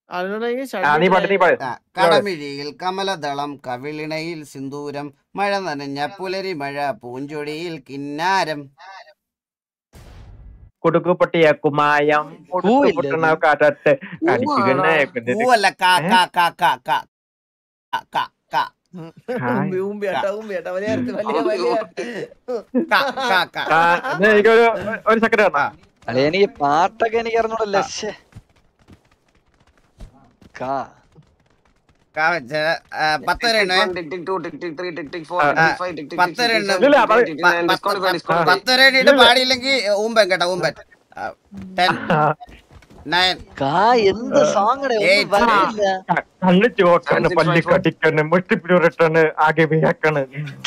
അതിനോടെങ്കിൽ ആ നീ പാട്ട് നീ പാട് ആ, കടമിഴിയിൽ കമലദളം കവിളിണയിൽ സിന്ദൂരം മഴ നനഞ്ഞ പുലരി മഴ പൂഞ്ചൊടിയിൽ കിന്നാരം കുടുക്കു പൊട്ടിയ കുമായം പൂവില്ലേ പൊട്ടണ കാറ്റത്ത് കടിക്കുന്ന പൂവല്ല കാ കാ കാ കാ കാ കാ, കാ കാ ഊമ്പി ഊമ്പി ഏട്ടാ ഊമ്പി ഏട്ടാ വലിയ കാര്യത്തിൽ വലിയ വലിയ കാ കാ കാ എനിക്കൊരു ഒരു സെക്കൻഡ് തന്നാ അല്ലെ എനിക്ക് പാട്ടൊക്കെ എനിക്ക് അറിഞ്ഞൂടല്ലേ ശ്ശേ. കാ കാ വെച്ച ആ, പത്ത് വരെ എണ്ണേ പത്ത് വരെ എണ്ണ ഇല്ല, അത് പത്ത് വരെ എണ്ണിട്ട് പാടിയില്ലെങ്കിൽ ഊമ്പൻ കേട്ടോ ഊമ്പൻ ടെൻ നയൻ കാ എന്ത് സോങ്ങടെ ഏയ്, ഒന്നും വരില്ല കണ്ണ് ചോക്കാണ് പല്ലി കടിക്കാണ് മുട്ടിപ്പിടിട്ടാണ് ആകെ വിയക്കാണ്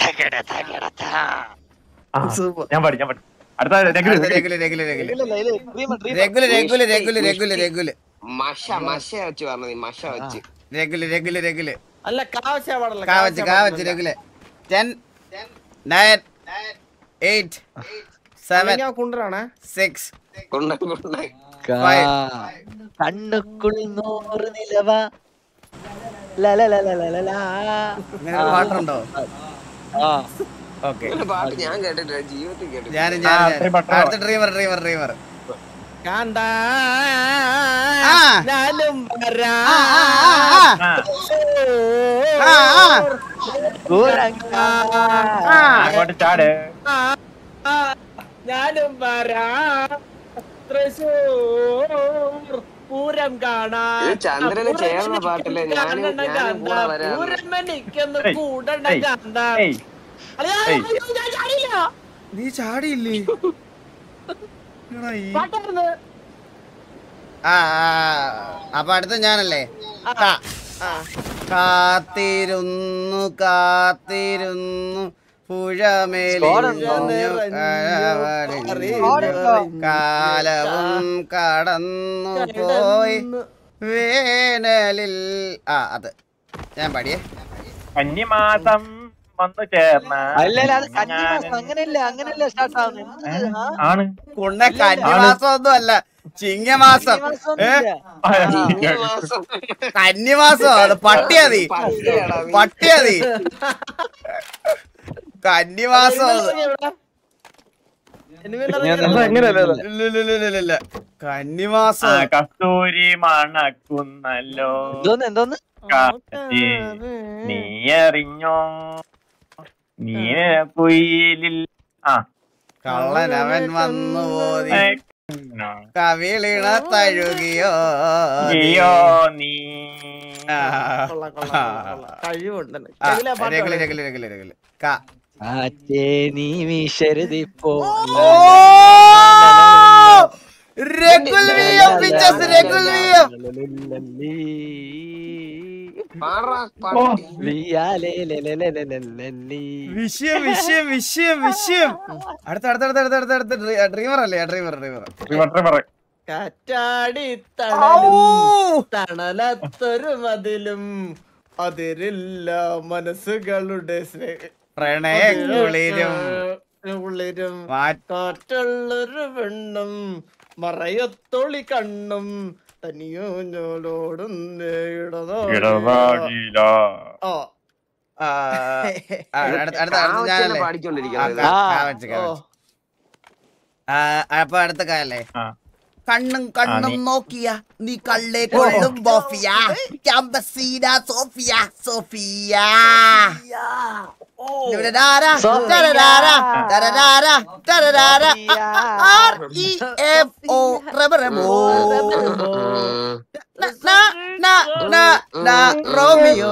ആ, സൂപ്പർ ഞാൻ പാടി ഞാൻ പാടി അടുത്ത രഘു, രഘു. രഗുല് രഗുല് രഗുല് ഇല്ല, ഇല്ല, ഇല്ല, dream, dream. രഗുല് രഗുല് രഗുല് രഗുല് രഗുല് മഷ മഷ വെച്ച് പറഞ്ഞത് മഷ വെച്ച് രഗുല് രഗുല് രഗുല് അല്ല കാവച്ച പാടല്ല കാ വെച്ച് കാ വെച്ച് രഗുല് ടെൻ നയൻ എയ്റ്റ് സെവൻ കുണ്ടറാണ് സിക്സ് കൊണ്ട കൊണ്ട കാ കണ്ണുക്കുൾ നൂറ് നിലവ ലലലലലലലാ. ഇങ്ങനെ ഒരു പാട്ടുണ്ടോ ആ ഓക്കെ ഒരു പാട്ട് ഞാൻ കേട്ടിട്ടില്ല ജീവിതത്തിൽ കേട്ടിട്ടില്ല ഞാനും ആ, ഞാനും ഇത്രയും പാട്ട് അടുത്ത ഡ്രീമർ ഡ്രീമർ ഡ്രീമർ കാന്താ ആ. ഞാനും വരാ ആ ആ ആ ആ, ആ ആ ഗോരങ്ക. ആ അങ്ങോട്ട് ചാട് ആ, ആ, ഞാനും വരാ തൃശൂർ പൂരം കാണാൻ ഇത് ചന്ദ്രന് ചേർന്ന പാട്ടല്ലേ ഞാനും ഞാനും കൂടെ വരാം പൂരം എനിക്കൊന്ന് ഏയ്, കൂടണ്ട ഏയ്, കാന്താ ഏയ് അളിയാ, ഏയ്. അയ്യോ, ഞാൻ ചാടിയില്ല. നീ ചാടിയില്ലേ എടാ, ഈ- പാട്ടായിരുന്നു. ആ ആ, അപ്പൊ അടുത്ത ഞാനല്ലേ കാ. ആ, കാത്തിരുന്നു കാത്തിരുന്നു പുഴമേലിഞ്ഞു കാലവും കടന്നു പോയി വേനലിൽ ആ അത് ഞാൻ പാടിയേ കന്നിമാസം വന്നു ചേർന്ന അല്ല അല്ല അത് കന്നിമാസം അങ്ങനെയല്ല അങ്ങനെയല്ല സ്റ്റാർട്ട് ആവുന്നത് എന്ത്? ആ? ആണ് കുണ്ണ കന്നിമാസം ഒന്നും അല്ല ചിങ്ങമാസം കന്നിമാസം ഏ ഒന്നുമില്ല. ഈ മാസം കന്നിമാസം അത് പട്ടിയാതി പട്ടിയാടാ നീ. പട്ടിയാതി കന്നിമാസം അത്. എവിടെ? ഇനിമേൽ അത് ഞാൻ എന്താ എങ്ങനെയല്ല ഇല്ല, ഇല്ല, ഇല്ല, ഇല്ല, ഇല്ല. ആ, കന്നിമാസം കസ്തൂരി മണക്കുന്നല്ലോ എന്തോന്ന് എന്തോന്ന് കാറ്റേ നീ അറിഞ്ഞോ നീ കുയിലിൽ ആ കള്ളൻ അവൻ വന്നു പോതി ഏ, കവിളിണ തഴുകിയോ അയ്യോ നീ ആ. കൊള്ളാം, കൊള്ളാം, കൊള്ളാം, കൊള്ളാം. കഴിവുണ്ട് ആ, രഗുല പാട്ട് രഗുല്, പാട്. രഗുല്, രഗുല്, രഗുല്. ക. കാറ്റേ നീ വീശരുതിപ്പോ ഓ! രഗുൽ വിയം പിക്ചേഴ്സ്, രഗുൽ വിയം. പാടാ പാട്ടി വിഷയം വിഷയം വിഷയം വിഷയം അടുത്ത അടുത്ത അടുത്ത അടുത്ത അടുത്ത അടുത്ത ഡ്രീ- ഡ്രീമർ അല്ലേ ഡ്രീമർ ഡ്രീമർ റിവർട്ട് പറ കാറ്റാടി തണലും തണലത്തൊരു മതിലും അതിരില്ല മനസ്സുകളുടെ സ്നേഹ- പ്രണയക്കുളിരും ഉള്ളിരും മാറ്റ കാറ്റുള്ളൊരു പെണ്ണും മറയത്തൊളി കണ്ണും തനിയോ ഞോലോടും ഇടവാകില ഓ ആ, ആ, അടുത്ത അടുത്ത അടുത്ത കാവച്ചനെ ഞാനല്ലേ ആ, പാടിക്കൊണ്ടിരിക്കുന്നത് കാ- ആ. കാവച്ച്, ഓ കാവച്ച്. ആ, അപ്പൊ അടുത്ത കാലല്ലേ ആ കണ്ണും കണ്ണും നീ- നോക്കിയ നീ കള്ളെ കൊള്ളും ബോഫിയ ക്യാമ്പസീന സോഫിയ സോഫിയ ദുരദാര, ദരദാര, ദരദാര, ദരദാര, ആ, ആ, ആർ, ഇ, എഫ്, ഒ, റബറബോ. ന, ന, ന, ന, ന, റോമിയോ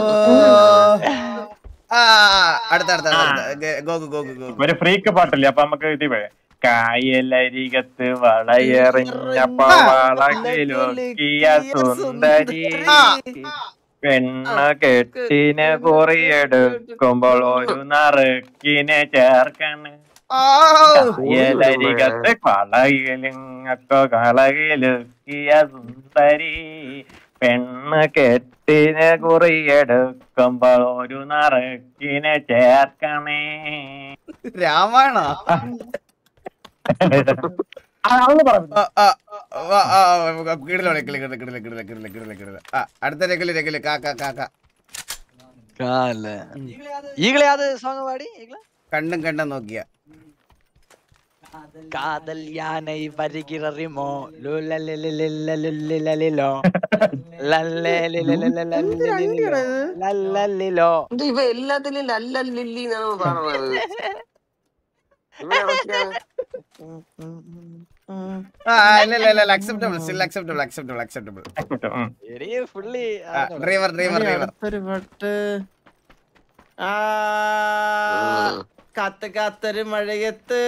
ആ അടുത്ത അടുത്ത അടുത്ത ഗ- ഗോഗു ഗോഗു ഗോഗു ഒരു ഫ്രീക്ക് പാട്ടില്ലേ അപ്പൊ നമുക്ക് ഇത് പറയാം കായലരികത്ത് വളയെറിഞ്ഞപ്പ വളകിലൊക്കിയ സുന്ദരി ആ. പെണ്ണ കെട്ടിനെ കുറിയെടുക്കുമ്പോൾ ഒരു നറുക്കിനെ ചേർക്കണ് ഓ കായലരികത്ത് കളകിലിങ്ങൊക്കെ കളകിലുക്കിയ സുന്ദരി പെണ്ണ് കെട്ടിനെ കുറിയെടുക്കുമ്പോൾ ഒരു നറുക്കിനെ ചേർക്കണേ രാമായണോ അതൊന്ന് പറഞ്ഞു ആ, ആ, ആ, ആ, ആ, കിടിലോടെ, കിളി, കിളി, കിടില, കിടില, കിടില, കിടില, കിടില. ആ, അടുത്ത രഗില് രഗില് കാ കാ കാ കാ കാല്ലേ ഈകളെ അത് സോങ് പാടി ഈകളെ കണ്ടും കണ്ടും നോക്കിയ കാതൽ യാനൈ വരികിററിമോ ലുലലിലിലിലിലിലിലിലോ ലല്ലലിലിലിലിലിലോ ഇത് ഇവ എല്ലാത്തിലും ലല്ലല്ലില്ലി എന്നാണ് പറഞ്ഞത് ഇവിടെ നോക്കിയാ- ആ ഇല്ല ഇല്ല ഇല്ല acceptable still acceptable acceptable acceptable ഉം. എടിയെ ഫുള്ളി ഡ്രൈവർ ഡ്രൈവർ ഡ്രൈവർ അടുത്തൊരു പാട്ട് ആ ഉം. കാത്ത് കാത്തൊരു മഴയത്ത്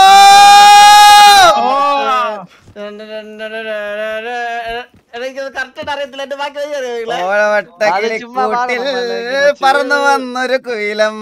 എനിക്കത് കറക്റ്റ് അറിയത്തില്ല എന്റെ ബാക്കി വഴി അറിയോ അത് ചുമ്മാ ഓളവട്ടക്കിളിക്കൂട്ടിൽ പാടുന്നതല്ല, പറന്നു വന്നൊരു കുയിലമ്മ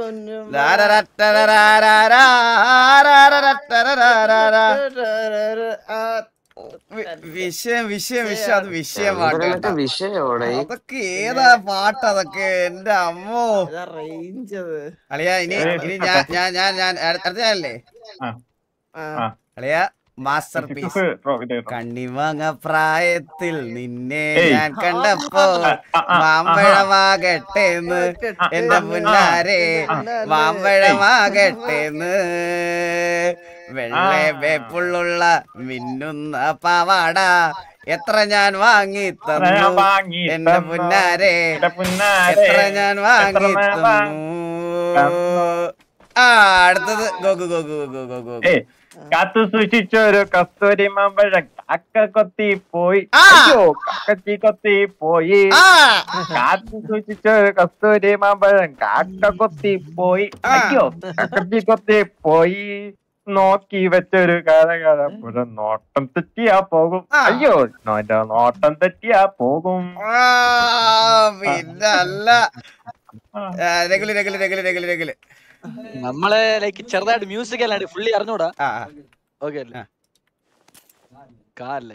വി- വിഷയം വിഷയം വിഷയം അത് വിഷയമാണ് ഇവരൊക്കെ വിഷയോടെ അതൊക്കെ ഏതാ പാട്ട് അതൊക്കെ എന്റെ അമ്മോ റേഞ്ച് അത് അളിയ ഇനി ഇനി ഞാൻ ഞാൻ ഞാൻ ഞാൻ അടുത്ത ഞാനല്ലേ ആ. ആ. അളിയ മാസ്റ്റർ പീസ് ബ്രോ, ഇത് കേട്ടോ. കണ്ണിവാങ്ങ പ്രായത്തിൽ നിന്നെ ഏയ്. ഞാൻ കണ്ടപ്പോ ആ, ആ, ആ, മാമ്പഴമാകട്ടെ എന്ന് എന്റെ മുന്നാരെ മാമ്പഴമാകട്ടെ എന്ന് വെള്ള വേപ്പുള്ളുള്ള മിന്നുന്ന പാവാട എത്ര ഞാൻ വാങ്ങി ഞാൻ തന്നു വാങ്ങി എന്റെ തന്നു. മുന്നാരെ എന്റെ പുന്നാരെ. എത്ര ഞാൻ വാങ്ങി എത്ര ഞാൻ തന്നു ആ അടുത്തത് ഗോഗു ഗോഗു ഗോഗു ഗോഗു ഏയ്, കാത്തു സൂക്ഷിച്ചൊരു കസ്തൂരി മാമ്പഴം കാക്ക കൊത്തി പോയി ആ. അയ്യോ കാക്കച്ചി കൊത്തി പോയി ആ കാത്തു സൂക്ഷിച്ചൊരു കസ്തൂരി മാമ്പഴം കാക്ക കൊത്തി പോയി ആ. അയ്യോ കാക്കച്ചി കൊത്തി പോയി നോക്കി വെച്ചൊരു കരകരപ്പുഴ നോട്ടം തെറ്റിയാ പോകും ആ. അയ്യോ എന്റെ നോട്ടം തെറ്റിയാ പോകും ആ, പിന്നെ അല്ല രഗുലി രഗുലി രഗുലി രഗുലി രഗുലി നമ്മളെ ലൈക്ക് ചെറുതായിട്ട് മ്യൂസിക് അല്ലാണ്ട് ഫുള്ളി അറിഞ്ഞൂടാ ആ ഓക്കെ അല്ലേ ആ. കാല്ലേ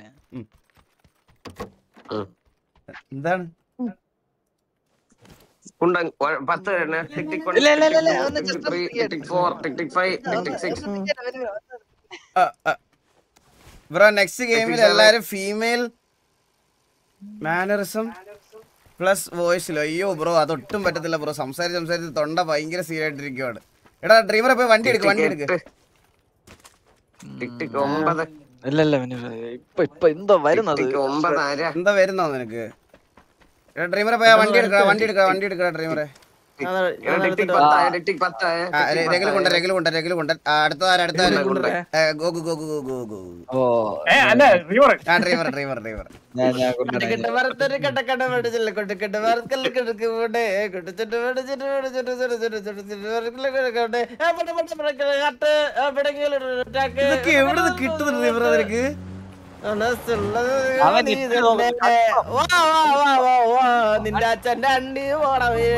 എന്താണ് കുണ്ടൻ ഒ- പത്ത് തന്നെ ടിക് ടിക് വൺ ഇല്ല, ഇല്ല, ഇല്ല, ഇല്ല, ടിക് ഒന്ന് ടിക് just ത്രീ ഒന്ന് tick four tick tick five tick tick six bro next ഗെയിമിൽ Episode. എല്ലാരും ഫീമെയിൽ മാനറിസം പ്ലസ് വോയിസിലോ അയ്യോ ബ്രോ അതൊട്ടും പറ്റത്തില്ല ബ്രോ സംസാരിച്ച് സംസാരിച്ച് തൊണ്ട ഭയങ്കര സീരിയായിട്ടിരിക്കുവാണ് എടാ ഡ്രൈവറെ പോയി വണ്ടി എടുക്ക് വണ്ടി എടുക്ക് ടിക് ടിക് ഒമ്പത് ഇല്ല ഇല്ല പിന്നെ ഇപ്പൊ ഇപ്പൊ എന്തോ വരുന്നത് ടിക് ഒമ്പത് ആര എന്താ വരുന്നോ നിനക്ക് എടാ ഡ്രൈവറെ പോയി ആ വണ്ടി എടുക്കടാ വണ്ടി എടുക്കടാ വണ്ടി എടുക്കടാ ഡ്രൈവറെ ടിക് ടിക് പത്തായ ടിക് ടിക് പത്തായ ആ രഗിൽ കൊണ്ട് രഗിൽ കൊണ്ട് രഗിൽ കൊണ്ട് അടുത്തതാര അടുത്തതാര കൊണ്ട്. ഗോഗു ഗോഗു ഗോഗു ഗോഗു ഓ ഏ അല്ല റിവർ ആ ഡ്രൈവർ ഡ്രൈവർ ഡ്രൈവർ ഞാൻ ഞാൻ കൊണ്ടുവരാം. കെട്ട് വറുത്തൊരു കട്ടക്കട്ട മേടിച്ചില്ല കൊട്ടിക്കെട്ട് വറുക്കല് കിടക്ക് പോട്ടെ കൊട്ടിച്ചിട്ട് മേടിച്ചിട്ട് മേടിച്ചിട്ട് ചുട്ട് ചുട്ട് ചുട്ട് ചുട്ട് വറുക്കല് കിടക്കട്ടെ ആ, പെട്ടെ, പെട്ടെ, പെട്ടെ, കട്ട്, ആ, പിടങ്ങിയൊരു attack. ഇതൊക്കെ എവിടെ നിന്ന് കിട്ടുന്നുണ്ട് ഡ്രൈവർ നിനക്ക് മനസ്സുള്ളത് അവൻ നീ ഇപ്പൊ തന്നെ. വാ, വാ, വാ, വാ, വാ, നിന്റെ അച്ഛന്റെ അണ്ടി പോണവേ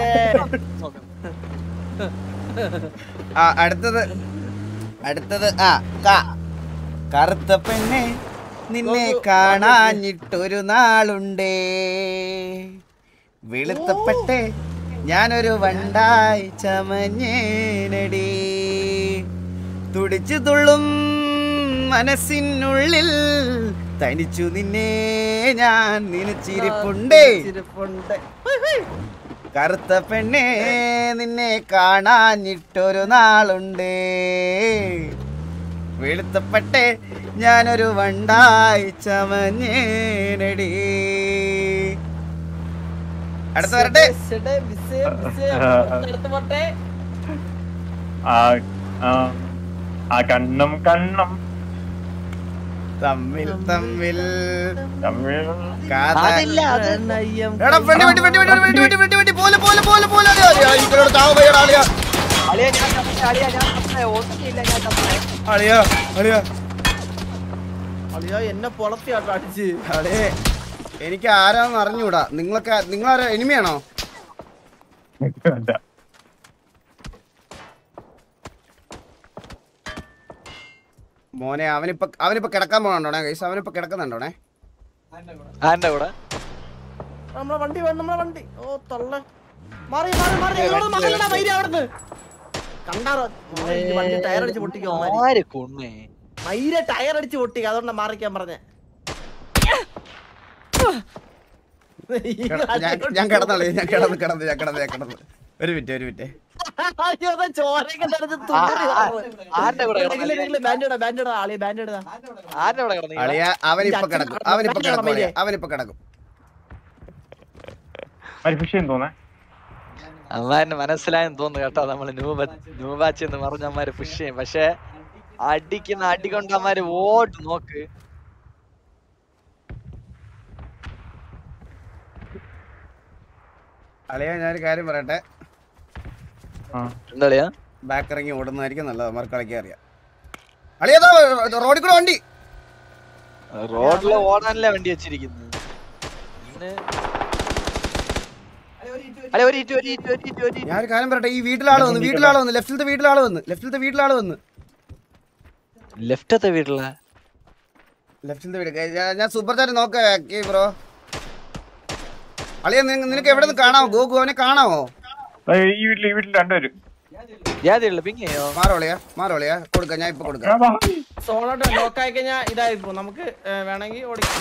ആ അടുത്തത് അടുത്തത് ആ ക കറുത്ത പെണ്ണെ നിന്നെ കാണാഞ്ഞിട്ടൊരു നാളുണ്ടേ വെളുത്തപ്പെട്ടെ ഞാനൊരു വണ്ടായി ചമഞ്ഞേനടി തുടിച്ചു തുള്ളും മനസ്സിനുള്ളിൽ തനിച്ചു നിന്നെ ഞാൻ നനച്ചിരിപ്പുണ്ടേ ചിരിപ്പുണ്ട് കറുത്ത പെണ്ണെ നിന്നെ കാണാഞ്ഞിട്ടൊരു നാളുണ്ട് വെളുത്തപ്പെട്ടെ ഞാനൊരു വണ്ടായി ചമഞ്ഞേനടി അടുത്ത വരട്ടെ ബിസ്സടെ, ബിസ്സേ, ബിസ്സേ. അടുത്ത് പോട്ടെ ആ ആ, ആ കണ്ണും കണ്ണും തമ്മിൽ തമ്മിൽ തമ്മിൽ കാത അതില്ല അത് പ്രണയം എടാ വെട്ടി വെട്ടി വെട്ടി വെട്ടി വെട്ടി വെട്ടി വെട്ടി വെട്ടി പോലെ പോലെ പോലെ പോലെ അളിയാ, അളിയാ, ഇവരോട് ചാവ് പോയെടാ, അളിയാ. അളിയാ ഞാൻ ചത്തേ, അളിയാ ഞാൻ ചത്തേ, ഒന്നുമില്ല ഞാൻ ചത്തേ. അളിയാ അളിയാ അളിയോ എന്നെ പൊളത്തിയാട്ടോ അടിച്ച് അളിയേ എനിക്ക് ആരാന്ന് അറിഞ്ഞൂടാ നിങ്ങളൊക്കെ നിങ്ങളാരാ എനിമിയാണോ അല്ല. മോനെ അവനിപ്പോ അവനിപ്പോ കിടക്കാൻ പോകണ്ടോണേ കൈസ് അവനിപ്പോ കിടക്കുന്നുണ്ടോണേ ആരുടെ കൂടെ നമ്മളെ വണ്ടി വേണം നമ്മളെ വണ്ടി ഓ തള്ള മാറി മാറി മാറി ഇങ്ങോട്ട് മാറില്ലടാ, വൈരി അവിടുന്ന് കണ്ടാറോ ഈ വണ്ടി ടയർ അടിച്ച് പൊട്ടിക്കോ ആര് കൊണ്ണേ മയില ടയർ അടിച്ച് പൊട്ടി അതുകൊണ്ടാ മാറിക്കാൻ പറഞ്ഞേ ഞാൻ ഞാൻ കിടന്നോളൂ ഞാൻ കിടന്ന് കിടന്ന് ഞാൻ കിടന്ന് ഞാൻ കിടന്ന് ഒരു മിനിറ്റ് ഒരു മിനിറ്റ് അയ്യോ, ദാ ചോരയൊക്കെ തടുത്ത് ആ, തുമ്മല് ആ, കാണുന്നു. ആരുടെ കൂടെ ഇല്ല, ഇല്ല, ഇല്ല, ബാൻഡ് ഇടാ, ബാൻഡ് ഇടാ, ആളിയെ ബാൻഡ് ഇടാ. ആരുടെ അവിടെ കിടന്നു അളിയ അവനിപ്പൊ അച്ഛൻ കിടക്കും കിടന്നു. അവനിപ്പൊ ഭയങ്കര കിടക്കും അളിയ അമ്മയില്ലേ? അവനിപ്പൊ കിടക്കും ഫിഷ് ചെയ്യുന്നു തോന്നേ അമ്മാരിന് മനസ്സിലായെന്ന് തോന്നുന്നു കേട്ടോ നമ്മള് നൂബ നൂബാച്ചി എന്ന് പറഞ്ഞ അമ്മാര് പുഷ് ചെയ്യും പക്ഷെ അടിക്കുന്ന അടി കൊണ്ട് അമ്മാര് ഓട്ട് നോക്ക് അളിയ ഞാനൊരു കാര്യം പറയട്ടെ ആ എന്താ കളിയാ ബാക്ക് ഇറങ്ങി ഓടുന്നതായിരിക്കും നല്ലത് അവന്മാർക്ക് കളിക്കാൻ അറിയാം അളിയതോ റോഡിൽ കൂടെ വണ്ടി റോഡില് ഓടാനല്ലേ വണ്ടി വെച്ചിരിക്കുന്നത് പിന്നെ- അല്ല ഒരു ഇറ്റ് ഒരു ഇറ്റ് ഒരു ഇറ്റ് ഒരു ഇറ്റ് ഞാനൊരു കാര്യം പറയട്ടെ ഈ വീട്ടിലാള് വന്നു വീട്ടിലാള് വന്നു ലെഫ്റ്റിലത്തെ വീട്ടിലാള് വന്നു ലെഫ്റ്റിലത്തെ വീട്ടിലാള് വന്നു ലെഫ്റ്റത്തെ വീട്ടില ലെഫ്റ്റിലത്തെ വീട് ഞാൻ- ഞാൻ സൂപ്പർ ചാറ്റ് നോക്കാം ബ്രോ അളിയ നിന- നിനക്ക് എവിടെ നിന്ന് കാണാമോ ഗോകു അവനെ കാണാമോ ദാ ഈ വീട്ടിൽ ഈ വീട്ടിൽ രണ്ടുപേരും ഏതില്ല പിങ്ങയോ മാറോളിയാ മാറോളിയാ കൊടുക്കാം ഞാൻ ഇപ്പൊ കൊടുക്കാം ആ, വാ. സോളോട്ട് ലോക്ക് ആയി കഴിഞ്ഞാൽ ഇതായിപ്പോ നമുക്ക് ഏ, വേണമെങ്കിൽ ഓടിക്കാം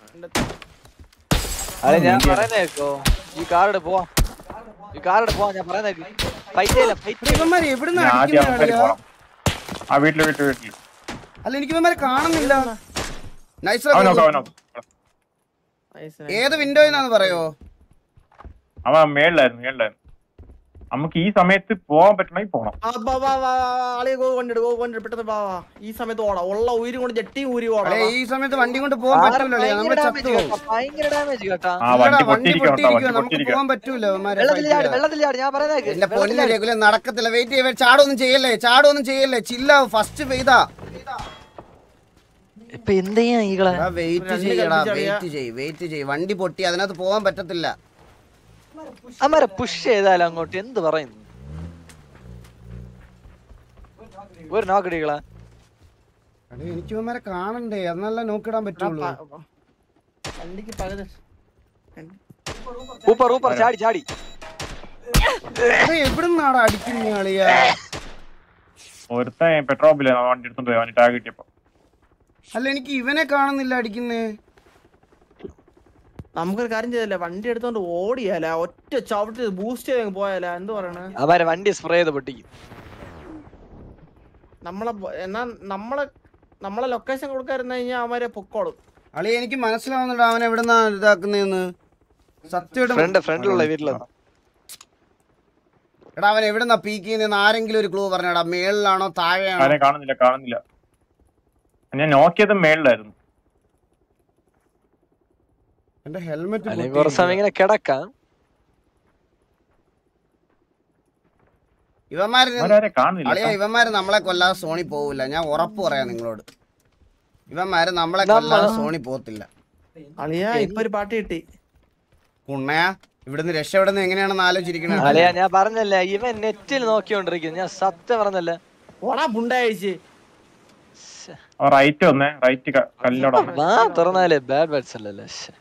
അതെ ഞാൻ പറയുന്ന കേക്കോ ഈ കാറോട് പോവാം ഈ കാറോട് പോവാം ഞാൻ പറയുന്ന ഫൈറ്റ് ചെയ്യില്ല ഫൈറ്റ് ഇവന്മാര് എവിടുന്ന് ഞാൻ ആദ്യം അടിക്കുന്ന അവന്മാര് അളിയാ പോണം ആ വീട്ടില് വീട്ടിൽ വീട്ടിൽ അല്ല എനിക്ക് ഇവന്മാരെ കാണുന്നില്ല നൈസ് അവനോക്കാം അവനോക്കാം ഏത് വിൻഡോയിന്നാന്ന് പറയോ അവൻ മേളിലായിരുന്നു മേളിലായിരുന്നു നമുക്ക് ഈ സമയത്ത് പോകാൻ പറ്റണമെങ്കിൽ പോണം ആളിയെ ഗോ കൊണ്ടിട്ട് ഗോ കൊണ്ടിട്ട് പെട്ടെന്ന് വാ വാ. ഈ സമയത്ത് ഓടാ ഉള്ള ഉയിര് കൊണ്ട് ജെട്ടി ഊരി ഓടാ അളിയ ഈ സമയത്ത് വണ്ടി കൊണ്ട് പോകാൻ പറ്റൂല അളിയാ നമ്മള് ചത്തു പോകും ഭയങ്കര ഡാമേജ് കേട്ടാ ആ വണ്ടി ഇല്ലടാ, വണ്ടി പൊട്ടിയിരിക്കണം കേട്ടോ വണ്ടി പൊട്ടിയിരിക്കുവാ നമുക്ക് പൊട്ടിയിരിക്കണം പോകാൻ പറ്റൂല ഇവന്മാരെ വെള്ളത്തിൽ fight ചാടി ചെയ്യാൻ. വെള്ളത്തിൽ ചാടി ഞാൻ പറയുന്ന എന്റെ പൊന്നു രഘുല നടക്കത്തില്ല വെയിറ്റ് ചെയ്യ ചാടൊന്നും ചെയ്യല്ലേ ചാടൊന്നും ചെയ്യല്ലേ ചില്ലാവ് ഫസ്റ്റ് പെയ്താ ഇപ്പൊ എന്ത് ചെയ്യാ ഈകളെ വെയിറ്റ് രണ്ട് ചെയ്യടാ കൽപ്പിച്ച് കളിയാ. വെയിറ്റ് ചെയ് വെയിറ്റ് ചെയ് വണ്ടി പൊട്ടി അതിനകത്ത് പോകാൻ പറ്റത്തില്ല അമ്മരെ പുഷ് ചെയ്താലും അങ്ങോട്ട് എന്ത് പറയുന്നു ഒരു നോക്കടികളാ എടേ, എനിക്ക് ഇവന്മാരെ കാണണ്ടേ എന്നല്ല നോക്കിടാൻ പറ്റുള്ളൂ വണ്ടിക്ക് പകുതി ഊപ്പർ ഊപ്പർ ചാടി ചാടി എവിടുന്നാടാ അടിക്കുന്ന ആളിയാ ഒരുത്തൻ പെട്രോൾ ബില്ല് വണ്ടി എടുത്തോണ്ട് പോയി അവന് ടാഗ് കിട്ടിയപ്പോ അല്ല എനിക്ക് ഇവനെ കാണുന്നില്ല അടിക്കുന്നേ നമുക്കൊരു കാര്യം ചെയ്തല്ലേ വണ്ടി എടുത്തോണ്ട് ഓടിയാല ഒറ്റ ചവിട്ടി ബൂസ്റ്റ് ചെയ്ത് പോയാല എന്ത് പറയണ അവരെ വണ്ടി സ്പ്രേ ചെയ്ത് പൊട്ടിക്കും നമ്മളെ ബ- എന്നാ നമ്മളെ നമ്മളെ ലൊക്കേഷൻ കൊടുക്കാതിരുന്ന കഴിഞ്ഞാൽ അവന്മാരെ പൊക്കോളും അളിയ എനിക്ക് മനസ്സിലാവുന്നുണ്ട് അവൻ എവിടുന്നാ ഇതാക്കുന്നതെന്ന് സത്യമായിട്ടും ഫ്രണ്ട് ഫ്രണ്ടിലുള്ള വീട്ടിലാണ് എടാ അവൻ എവിടുന്നാ പീക്കിന്ന് ആരെങ്കിലും ഒരു ക്ലൂ പറഞ്ഞടാ മേളിലാണോ താഴെയാണോ ആരെ കാണുന്നില്ല കാണുന്നില്ല ഞാൻ നോക്കിയത് മേളിലായിരുന്നു എന്റെ ഹെൽമെറ്റ് അല്ലെങ്കിൽ കുറച്ച് സമയം ഇങ്ങനെ കിടക്കാം ഇവന്മാര് അവരാരെ കാണുന്നില്ല അളിയ ഇവന്മാര് നമ്മളെ കൊല്ലാതെ സോണി പോവില്ല ഞാൻ ഉറപ്പ് പറയാം നിങ്ങളോട് ഇവന്മാര് നമ്മളെ കൊല്ലാതെ സോണി പോത്തില്ല അളിയാ ഇപ്പൊ ഒരു പാട്ട് കിട്ടി കുണ്ണയാ ഇവിടുന്ന് രക്ഷപ്പെടുന്ന എങ്ങനെയാണെന്ന് ആലോചിച്ചിരിക്കണേ അളിയാ ഞാൻ പറഞ്ഞല്ലേ ഇവൻ നെറ്റിൽ നോക്കിക്കൊണ്ടിരിക്കുന്നു ഞാൻ സത്യം പറഞ്ഞല്ലേ ഓടാ ബുണ്ടായിച്ച് റൈറ്റ് വന്നേ റൈറ്റ് കല്ലോടെ വന്നേ. വാ തുറന്നാലേ ബാഡ് വേർഡ്സ് അല്ലല്ലേ ശ്ശെ.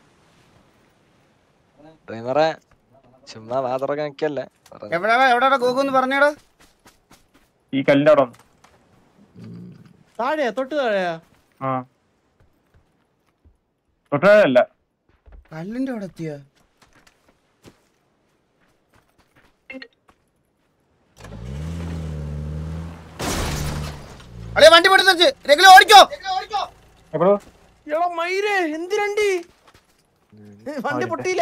ഡ്രൈവറെ ചുമ്മാ വാ തുറക്കാൻ നിക്കല്ലേ പറഞ്ഞ- എവിടെയാ എവിടെയാ ഗോകുന്ന് പറഞ്ഞേടാ ഈ കല്ലോടെ വന്നു താഴെയാ തൊട്ട് താഴെയാ ആ തൊട്ടല്ല കല്ലിന്റെ അവിടെ എത്തിയ അളിയ വണ്ടി പൊട്ടി തെറിച്ച് രഗുല ഓടിക്കോ എപ്പോഴോ എടാ മയിരേ എന്തിരണ്ടി വണ്ടി പൊട്ടിയില്ല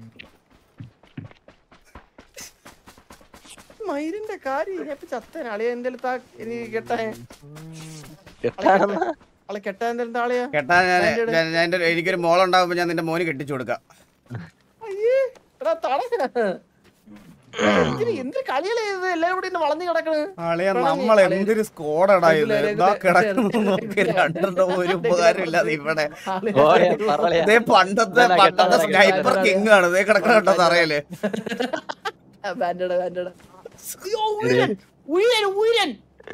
മയിലിന്റെ കാര്യം ഞാൻ ഇപ്പൊ ചത്തേനെ അളിയ എന്തേലും താ ഇനി കെട്ടാൻ കെട്ടാനെന്നാ? ആളെ കെട്ടാൻ എന്തേലും താളിയാ കേട്ടാ ഞാൻ ഞാൻ- ഞാൻ എൻ്റെ- എനിക്കൊരു മോളുണ്ടാവുമ്പോ ഞാൻ നിന്റെ മോന് കെട്ടിച്ചു കൊടുക്കാം അയ്യേ എടാ തട ഇതിന് എന്ത് കളിയല്ലേ ഇത് എല്ലാരും കൂടി ഇന്ന് വളഞ്ഞു കിടക്കണ് അളിയ എടാ, നമ്മൾ നീ- എന്തൊരു സ്കോഡടാ ഇത് രഗുല, രഗുല, എന്താ കിടക്കുന്നു രഗുല, നോക്കി രഗുല. രണ്ടെണ്ണം ഒരു ഉപകാരം ഇല്ലാതെ ഇവിടെ ഓടിയാ, പറളയാ. ഇതേ പണ്ടത്തെ ഇതെന്നാ പണ്ടത്തെ കെട്ടാൻ സ്നൈപ്പർ കിങ് ആണ് ഇതേ കിടക്കണ അറിയല്ലേ ബാൻഡട ബാൻഡട അയ്യോ ഉയരൻ ഉയരൻ ഉയരൻ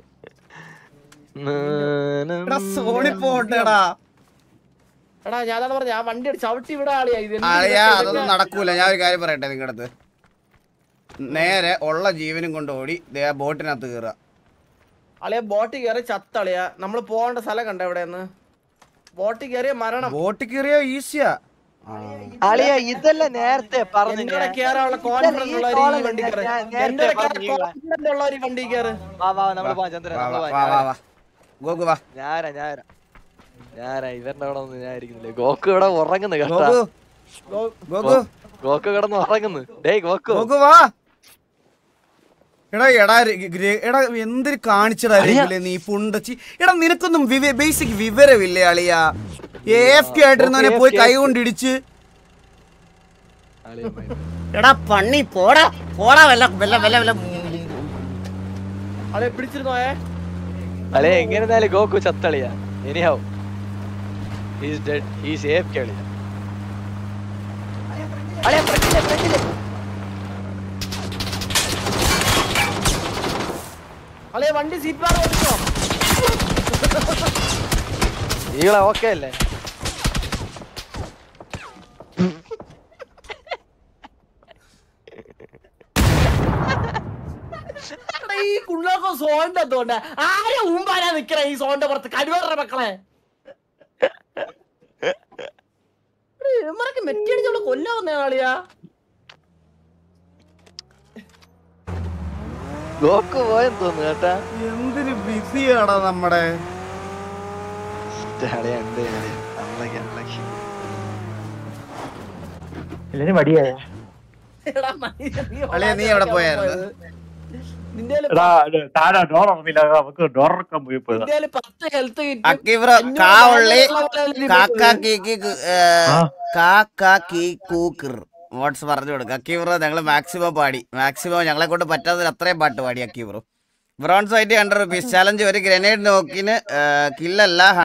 എടാ സോണി പോണ്ടേടാ എടാ ഞാൻ അതാണ് പറഞ്ഞ ആ വണ്ടി അടിച്ച് ചവിട്ടി വിടാ ആളിയാ ഇത് എന്ത് അളിയാ ഇതൊക്കെ അതൊന്നും നടക്കൂല ഞാൻ ഒരു കാര്യം പറയട്ടെ നിങ്ങളുടെ അടുത്ത് നേരെ ഉള്ള ജീവനും കൊണ്ട് ഓടി ദേ ആ ബോട്ടിനകത്ത് കയറുക അളിയ ബോട്ടിൽ കയറി ചത്തളിയ നമ്മള് പോകേണ്ട സ്ഥലം കണ്ട എവിടെയെന്ന് ബോട്ടിൽ കയറിയ മരണം ബോട്ടിൽ കയറിയോ ഈസിയാ അളിയ ഇതെല്ലാം നേരത്തെ പറഞ്ഞു എന്നോട് കേറാനുള്ള കോൺഫിഡൻസ് ഉള്ള ഒരു ഈ വണ്ടി കയറി എന്നോട് കോൺഫിഡൻസ് ഉള്ള ഒരു വണ്ടി കയറി വാ വാ നമ്മള് പോവാം ചന്ദ്രൻ വാ നമ്മള് വാ പോവാം വാ വാ ഗോകു വാ ഞാനാ ഞാനാ ഞാനാ ഇവരുടെ അവിടെ ഒന്നും ഞാൻ ഇരിക്കുന്നില്ല ഗോക്കു ഇവിടെ ഉറങ്ങുന്നു കേട്ടാ ഗോകു ഗോകു ഗോക്കു കിടന്ന് ഉറങ്ങുന്നു ഡേയ് ഗോക്കു ഗോകു വാ എടാ എടാ ര- ര- എടാ എന്തൊരു കാണിച്ചടാ രഘുലേ നീ പുണ്ടച്ചി എടാ നിനക്കൊന്നും ബേസിക് വിവരമില്ലേ അളിയ എ എഫ് കെ ആയിട്ടിരുന്നവനെ പോയി കൈ കൊണ്ടിടിച്ച് അളിയൻ പോയി. എടാ പണ്ണി പോടാ പോടാ വല്ല വല്ല വല്ല വല്ല അളിയ പിടിച്ചിരുന്നോയേ അളിയ എങ്ങനെ இருந்தாലും ഗോക്കു ചത്തളിയാ എനിഹാവ് ഹീസ് ഡെഡ് ഹീസ് ഏഫ് കളിയാ അളിയ ഫ്രണ്ടിലെ ഫ്രണ്ടിലെ അളിയ വണ്ടി സീറ്റ് ബാർ ഓടിച്ചോ ഈകളെ ഓക്കെ അല്ലേ എടാ, ഈ കുള്ളാക്കോ സോന്റെ എന്തോണ്ട് ആരെ ഊമ്പാനാ നിക്കണ ഈ സോന്റെ പുറത്ത് കഴിവറ മക്കളെ ഇവന്മാരൊക്കെ മെറ്റിയടിച്ചോളെ കൊല്ലാവുന്ന ആളിയാ ഗോക്കു പോയെന്ന് തോന്നുന്നു കേട്ടാ എന്തൊരു ബിസിയാടാ നമ്മടെ അളിയ ഉണ്ട് അളിയ അമ്മക്ക് അമ്മക്ക് എല്ലാരും മടിയായ എടാ, മനുഷ്യ, നീ അളിയ, നീ എവിടെ പോയായിരുന്നു? നിന്റെ കയ്യില് എടാ ഇത് താഴെ ഡോർ ഉറപ്പില്ല നമുക്ക് ഡോർ ഇറക്കാൻ പോയി പോയതാ നിന്റെ കയ്യില് പത്ത് ഹെൽത്ത് അക്കിബ്ര കാ ഉള്ളി കാക്കാ കീക്കി കു- ഏ, ആ. കാക്കാ കീ കൂക്കിർ വാട്സ് പറഞ്ഞു കൊടുക്കുക അക്കീബ്രോ ഞങ്ങൾ മാക്സിമം പാടി മാക്സിമം ഞങ്ങളെ കൊണ്ട് പറ്റാത്തതിൽ അത്രയും പാട്ട് പാടി അക്കീബ്രോ ബ്രോൺസ് ആയിട്ട് ഹൺഡ്രഡ് റുപ്പീസ് ചലഞ്ച് ഒരു ഗ്രനേഡ് നോക്കിന് കില്ലല്ല